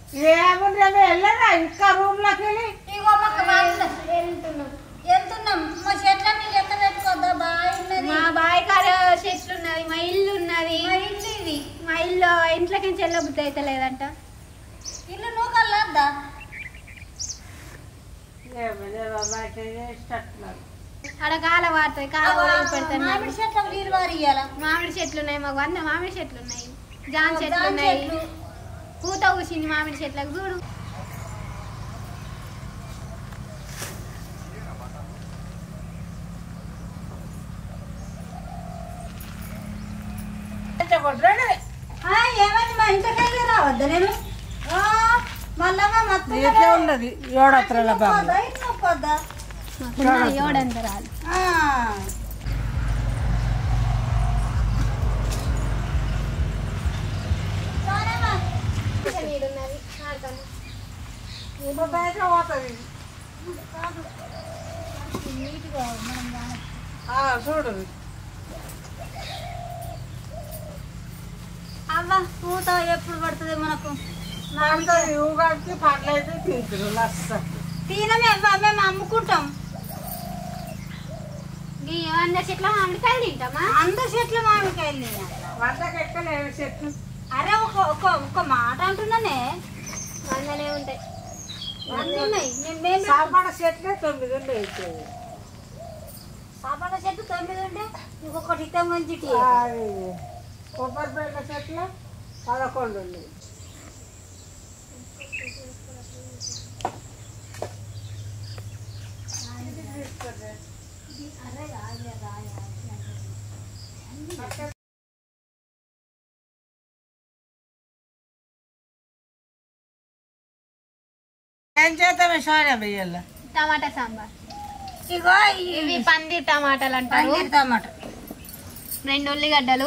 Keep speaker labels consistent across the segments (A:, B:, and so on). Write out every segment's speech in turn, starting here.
A: ఏముంది వెళ్ళరా ఇంకా రూమ్ లోకి వెళ్ళి
B: ఇగో మాకు వెళ్తున్నాం వెళ్తున్నాం మా చెట్లన్నీ లెక్క పెట్టుకోద్దా బాగా ఉన్నది
C: మా బాయ్ కాడ చెట్లు ఉన్నది మా ఇల్లు ఉన్నది
B: మా ఇల్లు ఇది
C: మా ఇల్లు ఇంట్లోకి నుంచి వెళ్ళబుద్ధి అయితే లేదంట
B: ఇల్లు నువ్వు కల్లాద్దా
A: బయట చేసేటట్టున్నారు
C: ఆడ కాల వాడుతుంది కాల పెడతాను
B: మామిడి చెట్లకు నీళ్ళు వారి ఇయ్యాల
C: మామిడి చెట్లు ఉన్నాయి మాకు వంద మామిడి చెట్లు ఉన్నాయి జామ చెట్లు
B: జామ
C: ఉన్నాయి
B: చెట్లు.
C: పూత కూసింది మామిడి చెట్లకు చూడు
B: ఆ, ఏమైంది మా ఇంటికి వెళ్ళి రావద్దా నేను ఆ, మళ్ళా మా మత్తు
A: ఎట్లా ఉన్నది ఏడత్రల బాబు
B: నొక్కొద్దా, ఇటు నొక్కొద్దా?
C: ఏడంతరాలు
B: ఆ, సరేమ్మా.
C: నీడున్నది ఆడతాను
A: ఇంకో బయట పోతుంది
B: నీట్గా మనం రా-
A: ఆ, చూడు
B: అవ్వ పూత ఎప్పుడు పడుతుంది మనకు
A: పడుతుంది ఊగాడికి పండ్లు అయితే తింటారు లస్స
B: తినమే అవ్వ మేము అమ్ముకుంటాం
C: ఈ వంద చెట్ల మామిడికాయలు తింటామా
B: అందరు చెట్లు మామిడికాయలు తినాలి.
A: వంటకి ఎక్కలేవు చెట్లు
B: అరే ఒక ఒక ఒక మాట అంటున్నానే
C: వందనే ఉంటాయి
B: అన్నీ ఉన్నాయి నేను మేము
A: సాంబాడ చెట్లే తొమ్మిది ఉండేవి ఇచ్చేది.
B: సాపాడ చెట్టు తొమ్మిది ఉంటే ఇంకొకటి ఇతం మంచి
A: అది కొబ్బరి బెల్ల చెట్లు పదకొండు ఉండేవి ఏం చేద్దామే సోనియా బియ్యల్లో
C: టమాటా సాంబార్
B: ఇగో
C: ఇవి పందిర్ టమాటాలు అంటారు
B: పన్నీర్ టమాట
C: రెండు ఉల్లిగడ్డలు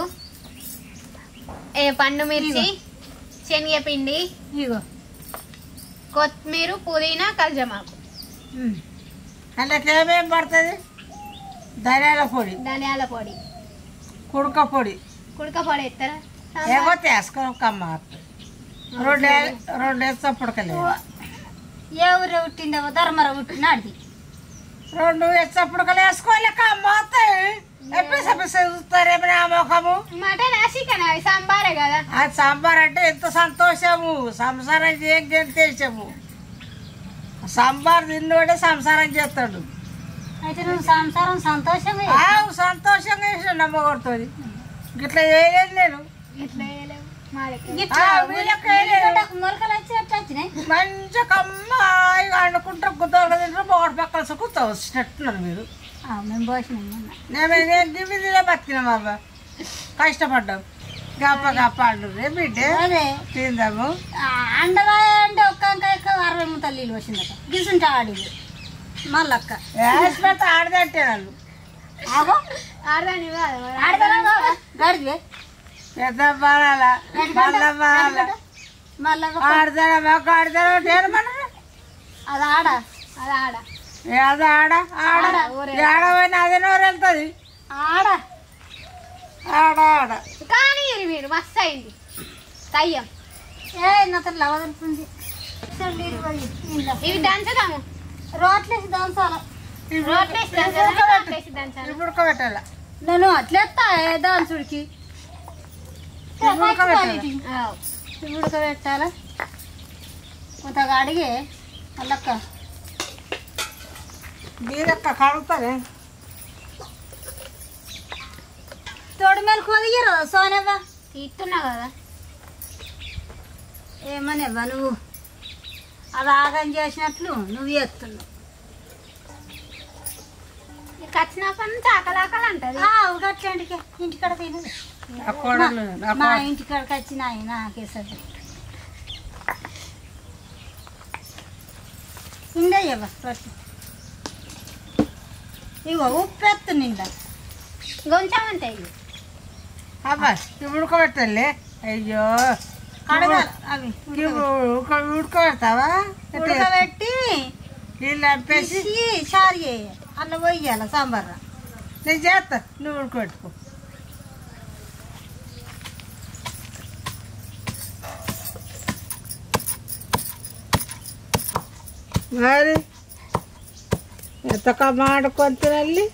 C: ఏ పండు మిర్చి శనగపిండి
B: ఇగో
C: కొత్తిమీర పుదీనా కల్జమాకు
A: అందులోకి ఏమేమి పడుతుంది ధనియాల పొడి
C: ధనియాల పొడి
A: కుడక పొడి
C: కుడక పొడి ఎత్తారా
A: ఏవో తీసుకోకమ్మ రెండు రెండు వేస్తా పుడకలేదు
B: ఏ ఊరే పుట్టిందేవో ధర్మర పుట్టినాడిది
A: రెండు వేస్తా పుడకలు వేసుకోలేక అమ్మ వస్తాయి ఎప్పేసి ఎప్పేసి చూస్తారేమో నా ముఖము
C: మటన్ చికెన్ అవి సాంబారే కదా
A: అది సాంబార్ అంటే ఎంత సంతోషము సంసారం చేయం గెంతేసాము సాంబార్ తిన్నోడే సంసారం చేస్తాడు
B: అయితే నువ్వు సంసారం సంతోషమే
A: ఆవు సంతోషంగా వేసాడు నమ్మగొడుతుంది ఇట్లా చేయలేదు నేను
C: ఇట్లా వేయలేవు మా దగ్గర
B: ఇట్లా
A: ఆ, వీళ్ళకి వేయలేదు.
B: ఉల్లిగడ్డకు మొలకలు వచ్చి ఎట్లా వచ్చినాయి
A: మంచిగా కమ్మాయిగా అనుకుంటారు గుద్దలు తింటారు మొగడు పక్కన కూర్చో వచ్చినట్టున్నారు మీరు
B: ఆ, మేము పోసినాం మొన్న
A: నేను నేను దివి దిలే బతికినాం బాబా కష్టపడ్డాం గప్ప గప్ప అంటున్నాయి బిడ్డ
B: అదే
A: తిందాము
B: ఆ, అండవాయ అంటే ఒక్క వంకాయ అరవై ముద్దలు నీళ్ళు వచ్చిందట గిసుంటే ఆడింది మళ్ళక్క
A: వేసిపోతే ఆడదంటే వాళ్ళు
B: ఆగో
C: ఆడదాని కాదు మరి.
B: ఆడదా గడివే
A: పెద్ద బాల మళ్ళా బాల
B: మళ్ళా
A: ఆడతారా మాకు ఆడతారా ఏమన్నారు
B: అది ఆడ
C: అది ఆడ
A: ఏదో ఆడ ఆడ ఏడవైనా అదే నోరు వెళ్తుంది
B: ఆడ
A: ఆడ ఆడ
C: కానీ ఇది మీరు మస్తు అయింది కయ్యం
B: ఏ నాతో లవదలుపుంది
C: ఇవి దంచుదాము
B: రోట్లేసి దంచాల
C: రోట్లేసి దంచాలి రోట్లేసి దంచాలి
A: ఇప్పుడు ఉడకబెట్టాల
B: నేను అట్లేస్తా ఏ దాన్సుడికి
A: ఉడకబెట్టాలి
C: ఆవ్.
B: ఉడకబెట్టాలా కొత్తగా అడిగి మళ్ళక్క
A: బీరక్క కడుగుతానే
B: తోడు మీద కొదిగారు సోనవ్వ
C: తీస్తున్నా కదా
B: ఏమనేవ్వ నువ్వు అది ఆగం చేసినట్లు నువ్వు చేస్తున్నావు
C: ఇక వచ్చినప్పటి నుంచి ఆకలాకలు అంటది
B: అట్లాంటికి ఇంటికాడ తిను
A: నా కోడలు నా
B: మా
A: కోడలు
B: ఇంటికాడకి వచ్చిన ఆయన నాకేసరి ఇండయ్యవ్వ రొట్టె ఇగో ఉప్పు ఎత్తు నిండా
C: కొంచెం అంతే ఇవి.
A: అబ్బా ఇప్పుడు ఉడకబెట్టాలి అయ్యో
B: కడగాలి అవి
A: ఇప్పుడు ఉడక ఉడకబెడతావా
B: ఉడకబెట్టి
A: నీళ్ళు అంపేసి
B: పిసికి చారు చేయాలి అట్లా పోయాలి సాంబార్
A: నేను చేస్తా నువ్వు ఉడకబెట్టుకో మరి ఎంత కమ్మ ఆడుకొని తినాలి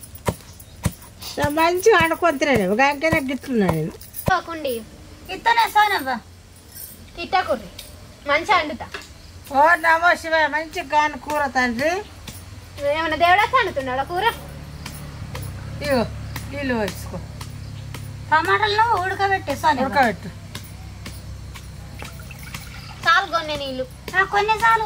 A: మంచిగా ఆడుకొని తినాలి ఇంకైనా గిట్లున్నా నేను
C: కుండి
B: ఇత్తనే సోనవ్వ
C: తిట్టకుర్రి మంచిగా వండుతా
A: ఓ నమో శివాయ మంచి గాని కూర తండ్రి
C: ఏమన్నా దేవుడా వండుతున్నాడా కూర
A: ఇగో నీళ్ళు వేసుకో
B: టమాటాలను ఉడకబెట్టే సోనవ్వ
A: ఉడకబెట్టు
C: చాలు కొన్ని నీళ్ళు
B: ఆ, కొన్ని చాలు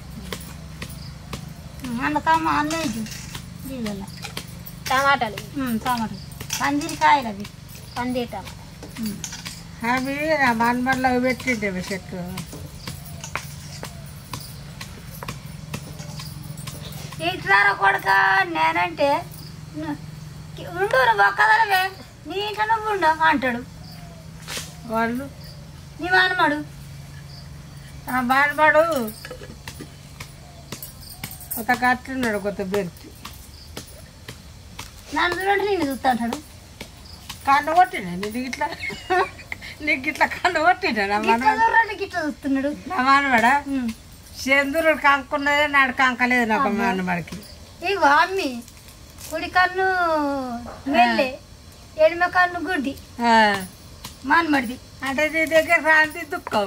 B: అందుకమ్మ అల్లేదు నీళ్ళలో
C: టమాటాలు
B: టమాటాలు పందిరికాయలు అవి
C: పంది టమాటా
A: అవి నా మనమల్లో పెట్టిండే చెట్టు
B: ఇట్లారా కొడుక నేనంటే ను- ఉండు నువ్వు ఒక్కదలవే నీ ఇంట్లో నువ్వు ఉండు అంటాడు
A: వాళ్ళు
B: నీ మానమాడు
A: ఆ బాధపడు కొత్త కట్టున్నాడు కొత్త బెర్తి
B: నన్ను చూడండి నేను చూస్తా అంటాడు
A: కన్ను కొట్టినా నీకు ఇట్లా నీకు ఇట్లా కన్ను కొట్టినా నా
B: గిట్ల
A: మనవాడు
B: చూడండి గిట్ల చూస్తున్నాడు
A: నా మనవాడా
B: ఉమ్.
A: చంద్రుడు కంకున్నదే నాడు కంకలేదు నాకు మనవాడికి
B: ఇగో అమ్మి కుడి కన్ను మెల్లె ఎడమ కన్ను గుడ్డి
A: ఆ,
B: మానమడిది
A: అంటే నీ దగ్గర రాంతి దుఃఖం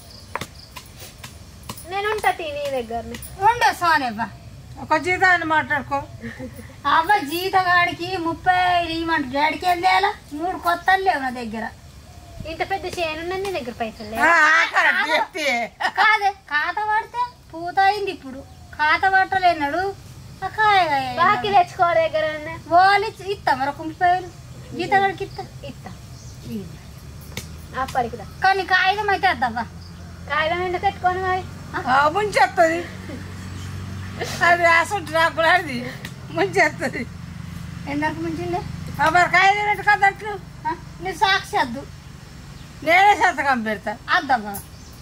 C: నేను ఉంటా తీ నీ దగ్గరనే
B: ఉండు సోనవ్వ
A: ఒక జీతాన్ని మాట్లాడుకో
B: అవ్వ జీతగాడికి ముప్పై ఐదు ఇవ్వమంటాడు డాడీకి ఏం చేయాలా మూడు కొత్తలు లేవు నా దగ్గర
C: ఇంత పెద్ద చేను ఉన్నది నీ దగ్గర పైసలు లేవు.
A: ఆ, ఆఖరికి చెప్పి
B: కాదే ఖాత పడితే పూత అయింది ఇప్పుడు ఖాత పట్టలేనాడు ఆ కాయ కాయ.
C: బాకీ తెచ్చుకో దగ్గర ఉన్న.
B: వాళ్ళు ఇచ్చి- ఇస్తా మరొక ముప్పై వేలు జీతగాడికి ఇస్తా
C: ఇస్తా అప్పటికి రా.
B: కానీ కాగితం అయితే వద్దవ్వా
C: కాగితం ఎండ పెట్టుకోను మరి
A: ఆ, ముంచేస్తుంది అది అసలు నాకు కూడా అది ముంచేస్తుంది
B: ఎందరికి ముంచిండే
A: ఆ, మరి కాయలు పెట్టు కదట్లు
B: ఆ? నీ సాక్షి వద్దు
A: నేనే సంతకం పెడతా
B: అద్దవ్వా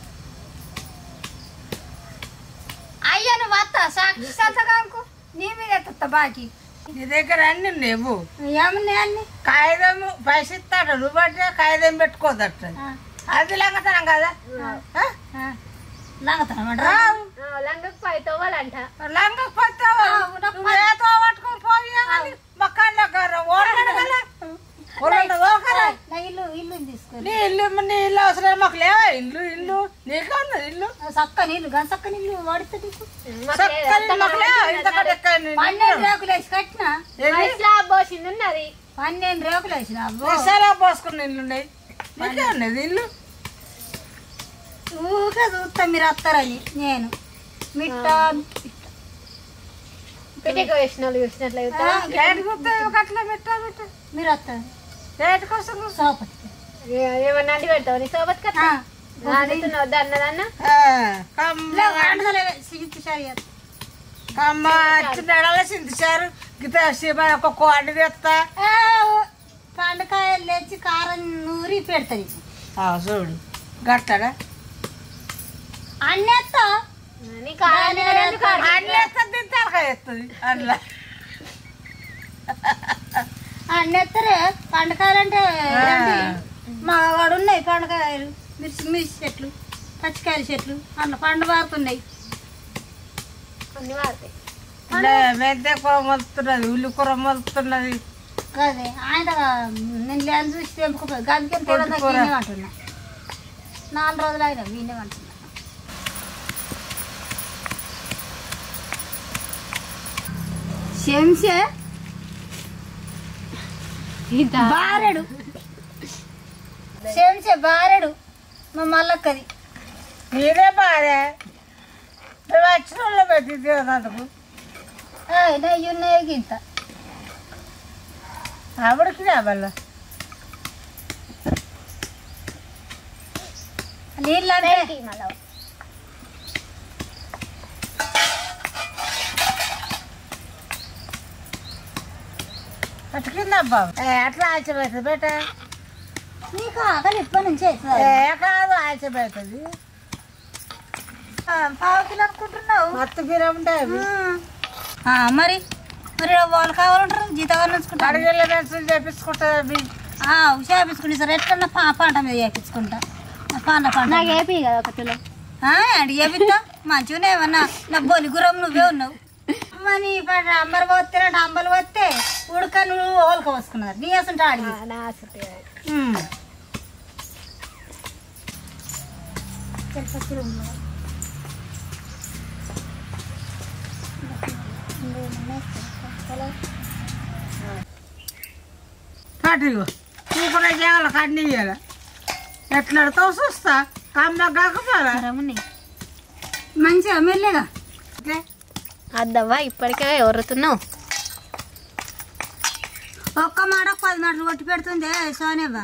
B: అయ్యా నువ్వు వస్తా సాక్షి సంతకానికి నీ మీద ఎత్తా బాకీ
A: నీ దగ్గర అన్ని లేవు
B: ఏమన్నాయి అన్ని
A: కాగితం పైస ఇస్తాడు నువ్వు అంటే కాగితం పెట్టుకోదట
B: ఆ,
A: అది లంగతనం కదా ఆ?
B: ఆ. లంగతనమాట
A: రావు.
C: ఆ, లంగకు పై తోవాలంట
A: లంగ పట్టావా
B: ఆ, నాకు
A: నువ్వు ఏదో పట్టుకొని పోయి మక్కల్లో ఓడగడ కదా ఓడగడ ఓకరా
B: నా ఇల్లు ఇల్లు తీసుకో
A: నీ ఇల్లు నీ ఇల్లు అవసరం మాకు లేవా ఇల్లు ఇల్లు నీకే ఉన్నది ఇల్లు
B: చక్క నీళ్ళు గన్ చక్క నీళ్ళు వాడితే నీకు
C: మాకు లేదు.
A: చక్కని
C: అంత
A: మాకు లేవా? ఇంత కట్ట ఎక్కడ నీ-
B: పన్నెండు రేకులు వేసి కట్టిన
A: ఏంది?
C: స్లాబ్ పోసింది ఉన్నది
B: పన్నెండు రేకులు వేసిన అబ్బో
A: విశాలా పోసుకున్న ఇల్లు ఉన్నాయి నీకే ఉన్నది ఇల్లు
B: ఊకే చూస్తా మీరు వస్తారని నేను మిట్ట
C: పిటికి వేసిన వాళ్ళు చూసినట్లు అయితే
A: ఏటికి వస్తాయి ఒక అట్లా పెట్టా పెట్టా
B: మీరు వస్తారు
A: ఏటికి వస్తుంది
B: సోపతి
C: ఏమన్నా అండి పెడతావు నీ సోబత్ కదా అందుతున్నావు అన్నదన్న
A: ఆ, కమ్మ కమ్మ చిన్నడల చింతిచారు గిత శివ ఒక కోడి తెస్తా
B: పండకాయలు లేచి కారం నూరి పెడతాయి
A: ఆ, చూడు గట్టడా
B: అన్నేస్తా
C: నీ కారణం
A: అన్ని ఎత్తది తింటారు ఎత్తది అందులో
B: అన్నెత్తరే పండకాయలు అంటే ఏంటి? మా వాడు ఉన్నాయి పండకాయలు మిర్చి మిర్చి చెట్లు పచ్చికాయల చెట్లు అన్న పండు పారుతున్నాయి
C: అన్ని వాడతాయి
A: మెంతే కూర మొలుతున్నది ఉల్లి కూర మొలుతున్నది
B: అదే ఆయన నేను లేని చూసి తెంపుకోపోయి గదికి
A: పొట్టు కూర.
B: అంటున్నా నాలుగు రోజులు అయినా వీనే అంటున్నా శంసే బారెడు శంసే బారెడు మా మల్లక్కది
A: మీరే బాగా నువ్వు వచ్చిన వాళ్ళు పెట్టి తినదందుకు
B: నెయ్యి ఉన్నాయి గింత
A: ఆవిడకి రావాల
B: నీళ్ళు అంటే
C: మళ్ళా
A: అటుకిందా బాబు ఏ అట్లా ఆచబెడుతుంది బేట
B: నీకు ఆకలి ఇప్పటి నుంచి అవుతుంది
A: ఏ కాదు ఆచబెడుతుంది
B: పావు కిలో అనుకుంటున్నావు
A: మత్తు బీర ఉంటాయి అవి.
B: ఆ, మరి మరి వాళ్ళు కావాలంటారు జీతగాలు ఉంచుకుంటారు
A: అడిగేళ్ళ మెంచులు చేపించుకుంటుంది అవి
B: చేపించుకుంటే సార్ ఎట్లన్నా పా పంట మీద చేపించుకుంటా పంట పంట
C: నాకు ఏపీ కదా ఒక తులం
B: అడి చెబిస్తా మంచిగానే ఏమన్నా నా బొలిగురం నువ్వే ఉన్నావు మరి ఇప్పుడు అంబలు పోతే అంబలు పోతే ఉడక నువ్వు ఓలక పోసుకున్నారు నీ అసలు అడిగి
C: నా ఆసక్తి కాదు.
A: కాటిగో నువ్వు కూడా చేయాలి కన్నీ ఇయ్యాలి ఎట్లడితో చూస్తా కమ్మ కాకపోరా
B: మంచిగా మెల్లగా
C: అద్దవ్వా ఇప్పటికే ఎవరుతున్నావు
B: ఒక్క మాట పది మాటలు కొట్టి పెడుతుంది సోనేబా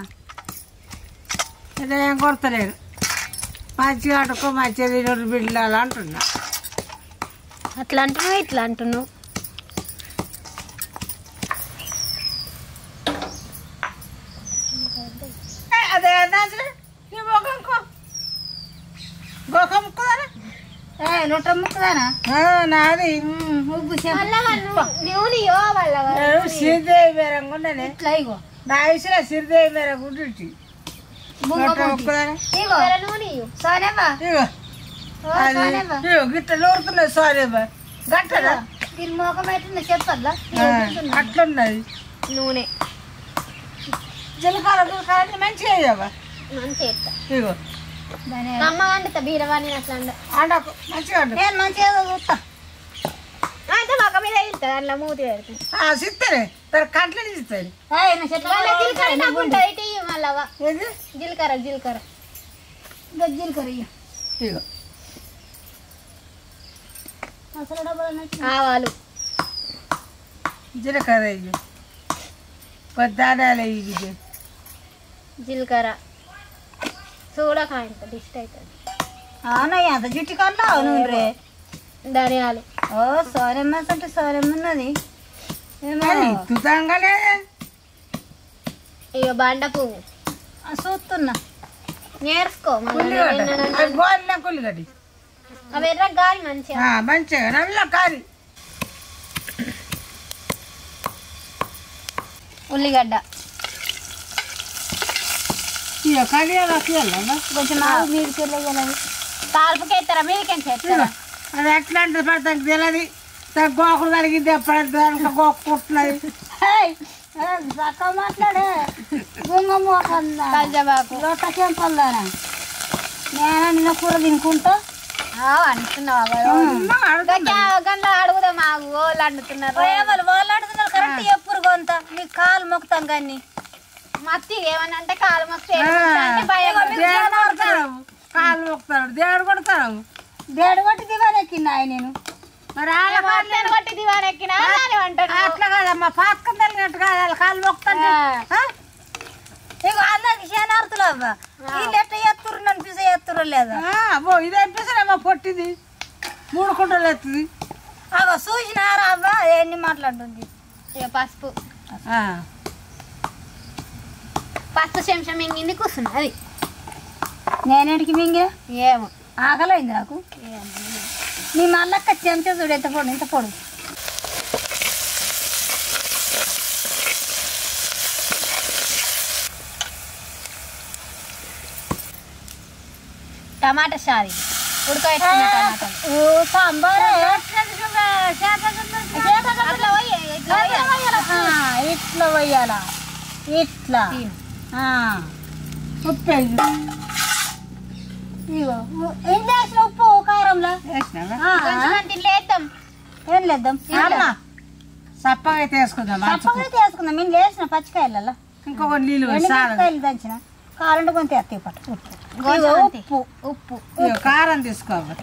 A: ఇదేం కొడతలేరు మంచిగా ఆడుకో మంచిగా తినరు బిడ్డలు అంటున్నా
C: అట్లా అంటున్నావు ఇట్లా అంటున్నావు
A: ఏ, అదే అసలు నీ ముఖంకో గోకం కుదరా
B: ఏ లొట్ట ముక్కదానా
A: నాది
B: ఉబ్బు చెప్పు
C: మళ్ళా వాళ్ళు నువ్వు నీయో వాళ్ళ
A: నేను సిరిదేవి మేరంగా ఉండనే
B: ఇట్లా ఇగో
A: నా వయసులో సిరిదేవి మేరంగా ఉంటుంటి
B: బుంగ పోటీ. ఇగో
C: నువ్వు నీయు
B: సోనేబా
A: ఇగో
B: ఓ
A: అది
B: సోనేబా
A: ఇగో గిట్ట నూరుతున్నది సారీ గట్టదా
B: దీని మోకం అయితే చెప్పద్దా
A: అట్లున్నది
C: నూనె
A: జీలకర్ర జీలకర్ర మంచిగా అయ్యావా
C: మంచిగా ఎత్తా
A: ఇగో
B: దాని
C: అమ్మ వండుతా బీరవాణి అట్లా అండ
A: అండకు మంచిగా అండు
B: నేను మంచిగా చూస్తా
C: అయితే మొక్క మీద వెళ్తా అందులో మూతి పెడుతుంది
A: ఆ సిత్తరే తన కంట్లో తీస్తుంది
B: ఏయ్, నా చెట్ల
C: వాళ్ళ జీలకర్ర నాకు ఉంటుంది ఇటు ఇయ్యి మళ్ళా
A: ఏది
C: జీలకర్ర జీలకర్ర
B: గజ్జీలు కర్రీ
A: ఇగో
B: అసలు డబ్బులు అన్నట్టు
C: ఆవాలు
A: జీలకర్ర ఇవి పొద్దానాలు ఇవి
C: జీలకర్ర చూడక డిస్ట్ అవుతుంది
B: అవునా ఎంత జుట్టు కన్నా అవును రే
C: ధనియాలు
B: ఓ సోరమ్మ అంటే సోరమ్మ ఉన్నది ఏమో
A: తుతంగానే
C: ఇక బండ పువ్వు
B: ఆ, చూస్తున్నా
C: నేర్చుకో మళ్ళీ
A: కుల్లిగడ్డ
C: ఏమన్నా-
A: అది గోలిన కుల్లిగడ్డ
C: అవి ఎర్ర గాలి మంచిగా
A: ఆ, మంచిగా నల్ల కారి
C: ఉల్లిగడ్డ
A: ఇక కడియాలు వెళ్ళాలా
B: కొంచెం ఆగు మీరు చెల్లెగలవి
C: తాల్పుకి ఎత్తారా మీదకేం చేస్తారా
A: అది ఎట్లా అంటే పడతానికి తెలియదు దాని గోకులు కలిగింది ఎప్పుడంటే దానికి గోక్కుంటున్నది
B: చక్కగా మాట్లాడే గుంగ మోకందా
C: కంజబాకు
B: లోట చెంపల్దానా నేను నిన్న కూర తినుకుంటా
C: అంటున్నావా
A: అడుగుతున్నా.
C: గంట అడుగుదాం మా వాళ్ళు అంటున్నారు
B: వాళ్ళు వాళ్ళు అడుగుతున్నారు కరెక్ట్ ఎప్పుడు కొంత నీకు కాలు మొక్కుతాం కానీ
C: మత్తి ఏమన్నా అంటే కాలు మస్తు
A: ఆ.
C: భయం
A: దేవుడు కొడతాడు కాలు మొక్కుతాడు దేవుడు కొడతాడు
B: దేడు కొట్టి దిగానెక్కింది ఆయన నేను
A: మరి వాళ్ళ కాళ్ళు
C: మొత్తం కొట్టి దివాన్ ఎక్కినా అని అంటాడు
A: అట్లా కాదమ్మా పాతకం తెలిగినట్టు కాదు వాళ్ళ కాళ్ళు మొక్కుతాంటే ఆ?
B: ఇక అందరికి శనార్థులు అవ్వ వీళ్ళు ఎట్ట ఎత్తురు నన్ను పిస ఎత్తురు లేదా
A: ఆ, అబ్బో ఇది అనిపిస్తారేమో పొట్టిది మూడు కుంటలు ఎత్తుంది
B: అవ చూసినారా అవ్వ ఎన్ని మాట్లాడుతుంది
C: ఇక పసుపు
A: ఆ.
C: పసుపు చెంచం మింగింది కూర్చున్నది
B: నేనేటికి మింగిన
C: ఏమో
B: ఆకలైంది నాకు నీ మళ్ళక్క చెంచా చూడు ఎంత పొడు ఇంత పొడు
C: టమాటా షాది ఉడకబెట్టుకున్న టమాటా
B: ఓ సాంబార్
C: అట్లా పోయి ఇట్లా పోయి.
B: ఇట్లా పోయాలా ఇట్లా
C: తిను.
B: ఆ.
A: ఉప్పు వేసి
B: ఇగో ఏం చేసిన ఉప్పు కారంలో
A: వేసినావా?
B: ఆ,
C: కొంచెం అంత ఇట్లా వేద్దాం
B: ఏం లేద్దాం
A: అమ్మా, చప్పగా అయితే వేసుకుందాం మంచుకు.
B: తప్పగా తీసుకుందాం మేము వేసిన పచ్చికాయలలో
A: ఇంకొక నీళ్ళు పోయి సారం
B: ఎండుమిరపకాయలు దంచిన కాలంటే కొంత ఎత్తాయి పట్టు ఉప్పు
C: గోధుమ
B: ఇగో
C: అంతే.
B: ఉప్పు
C: ఉప్పు
A: ఇగో కారం తీసుకోవాలి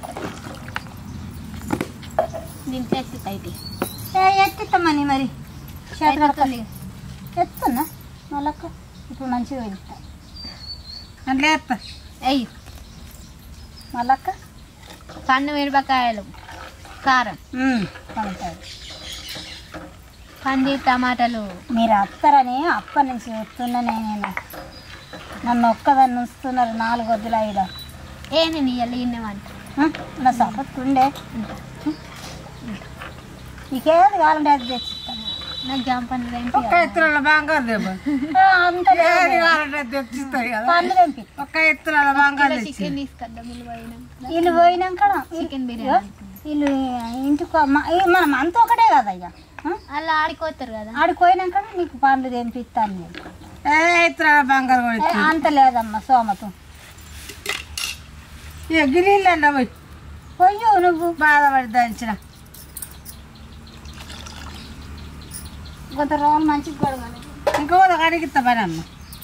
C: దీని చేసి అయితే
B: ఏ, ఎత్తిస్తామని మరి చేతి
C: అయిపోతుంది.
B: ఎత్తున్నా మళ్ళక్క ఇప్పుడు మంచిగా వెళ్తా
A: అందులో వేస్తా
C: అయ్యి
B: మళ్ళక్క
C: పండు మిరపకాయలు కారం
B: పంటారు
C: పంది టమాటాలు
B: మీరు అత్తరని అప్ప నుంచి వస్తున్నానే నేను నన్ను ఒక్కదాన్ని ఉంచుతున్నారు నాలుగు వద్దులు ఐదు
C: ఏ నేను ఇయ్యాలి ఇన్నేమంట
B: నా సపత్తు ఉండే నీకేది కావాలంటే అది తెచ్చిస్తాను
C: నాకు జామ పండ్లు
A: ఒక్క ఎత్తుల బంగారు దెబ్బ
B: అంత
A: ఏది కావాలంటే తెచ్చిస్తాయి కదా
B: పండ్లు తెంపి
A: ఒక్క ఎత్తుల బంగారు తెచ్చి
C: చికెన్ తీసుకొద్దాం వీళ్ళు పోయినా
B: వీళ్ళు పోయినాక
C: చికెన్ బిర్యానీ
B: వీళ్ళు ఇంటికి మ- ఈ మనం అంత ఒకటే కదా ఇక ఆ?
C: అలా ఆడుకోతారు కదా
B: ఆడికి పోయినాక నీకు పండ్లు తెంపిస్తాను నేను
A: ఏ ఎత్తుల బంగారు కూడా
B: ఏ,
A: ఇచ్చి
B: అంత లేదమ్మా సోమతం
A: ఇక గిన్నెలు పోయి
B: పోయు నువ్వు
A: బాధపడి దంచిన
B: కొంత రోజులు మంచిగా గొడవలు
A: ఇంకో అడిగిస్తా పని అమ్మ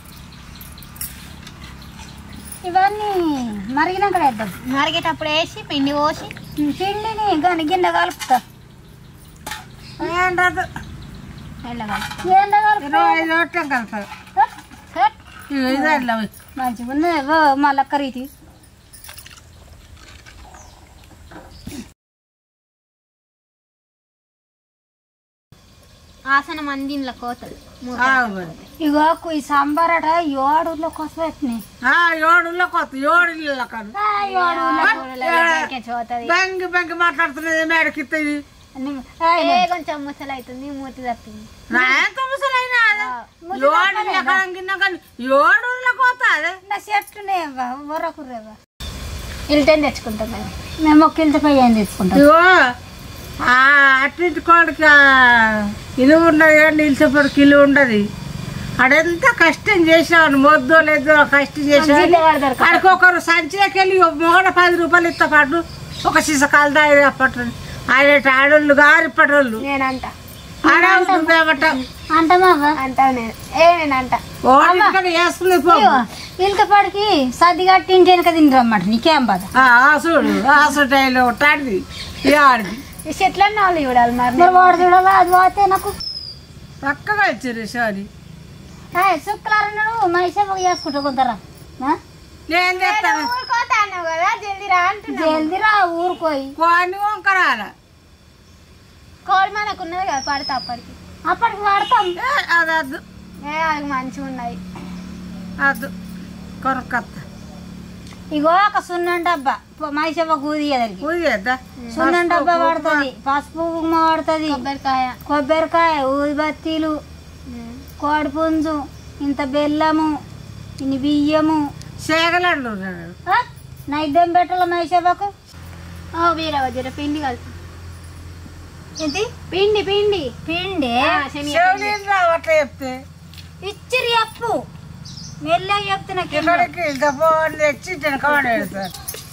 B: ఇవన్నీ మరిగినాక వేద్దాం
C: మరిగేటప్పుడు వేసి పిండి పోసి
B: పిండిని కానీ గిన్నె కలుపుతా
A: ఏం రాదు
C: వెళ్ళగా
B: ఏండ కలుపుతా
A: ఇరవై ఐదు రొట్టెం కలుపుతారు ఇక ఇదే ఇట్లా పోయి
B: మంచిగా ఉంది ఓ, మళ్ళా కరీతి
C: ఆసనం అందిన్ల కోతలు
A: ఆగు మరి.
B: ఇగో ఈ సాంబార్ అట ఏడులో కోసం పెట్టినాయి
A: ఆ, ఏడులో కొత్త ఏడు ఇళ్ళ కాదు
C: పోతుంది
A: బెంగి బెంగి మాట్లాడుతున్నది మేడకి ఇస్తుంది
C: ఏ కొంచెం ముసలు అవుతుంది మూతి తప్పింది
A: నా ఎంత ముసలైనా ఏడు ఇళ్ళ కాదంగినా కానీ ఏడు ఇళ్ళ కొత్త అదే
B: నా చెట్టునే ఊరకుర్రేవా
C: ఇల్టెన్ తెచ్చుకుంటాం మేము
B: మేము ఒక కింద పై తీసుకుంటాం
A: ఇగో ఆ అట్టింటి కోడికి ఆ ఇల్లు ఉండదు కానీ నిలిచేపడికి ఇల్లు ఉండదు అడెంత కష్టం చేసావు మొద్దు లేదు కష్టం చేసావు అక్కడికి ఒకరు సంచిలోకి వెళ్ళి మొగడ పది రూపాయలు ఇస్తా పాటు ఒక సీసకాలు దాయి అప్పటి ఆయన ఆడోళ్ళు గారి పడోళ్ళు
C: నేనంట
A: ఆడవుతుందేమట
B: అంటమావా
C: అంటావు నేను ఏ నేనంట
A: ఓడి ఇక్కడ వేసుకుని పో
B: ఇల్కపాడికి సర్ది కట్టి ఇంటి వెనక తినరమ్మాట నీకేం బాధ
A: ఆ, ఆ చూడు ఆ సుటాయిలో ఒకటి ఈ ఆడిది
C: ఈ చెట్లన్నీ వాళ్ళు చూడాలి మరి
B: మరి వాడు చూడాలా అది పోతే నాకు
A: చక్కగా ఇచ్చారు సారీ
B: హాయ్, శుక్రవారం నాడు మైసేపు చేసుకుంటా కొందరా
A: నేను చెప్తాను
C: ఊరుకోతా అన్నావు కదా జల్దీ రా అంటున్నా
B: జల్దిరా ఊరుకోయి
A: కొన్ని వంకరాల
C: కోడి మనకు ఉన్నది కదా పడితే అప్పటికి
B: అప్పటికి వాడతాం
A: ఏ, అది అద్దు
C: ఏ వాళ్ళకి మంచిగా ఉన్నాయి
A: అద్దు కొరకత్త
B: ఇగో ఒక సున్నం డబ్బా మైసేపు కూది ఎదరికి
A: పూజ చేద్దా
B: సున్నం డబ్బా పడుతుంది పసుపు కుంకుమ పడుతుంది
C: కొబ్బరికాయ
B: కొబ్బరికాయ ఊదిబత్తీలు కోడి పుంజు ఇంత బెల్లము ఇన్ని బియ్యము
A: సేగలండు
B: ఆ? నైద్యం పెట్టాల మైసేపకు
C: ఓ వీరవ జర పిండి కలిపి
B: ఇది
C: పిండి పిండి
B: పిండి
C: ఆ, శనగ
A: చెవులీలు రావట్లే చెప్తే
B: ఇచ్చిరి అప్పు మెల్లగా చెప్తే నాకు
A: ఇక్కడికి దపోని తెచ్చి తినకమని పెడతారు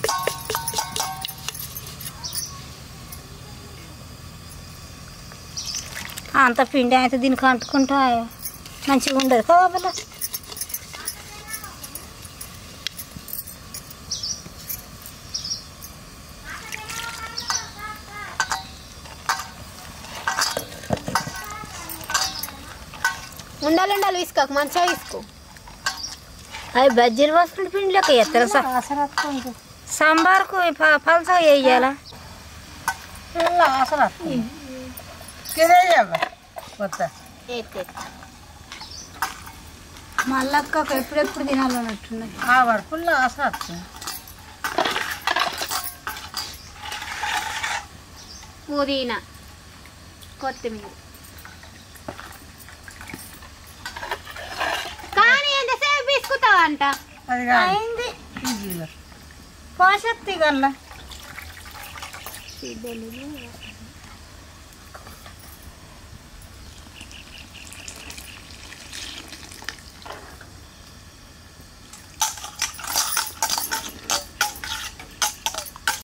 B: అంత పిండి అయితే దీనికి అంటుకుంటా మంచిగా ఉండదు కాబల
C: ఉండాలి ఉండాలి తీసుకోక మంచిగా తీసుకో
B: అవి బజ్జీలు పోసుకుంటే పిండిలోకి ఎత్తరు సాంబార్కు పలసగా వేయాలా
A: అసలు ఇదే చెప్ప కొత్త
B: మళ్ళక్క ఎప్పుడెప్పుడు తినాలన్నట్టున్నది
A: ఆ వరకుల్లో అసలు వస్తుంది
C: పుదీనా కొత్తిమీర కానీ ఎంతసేపు తీసుకుంటావంట
A: అది కాదు
B: అయింది
A: ఈజీగా
B: పోషక్తి గల్ల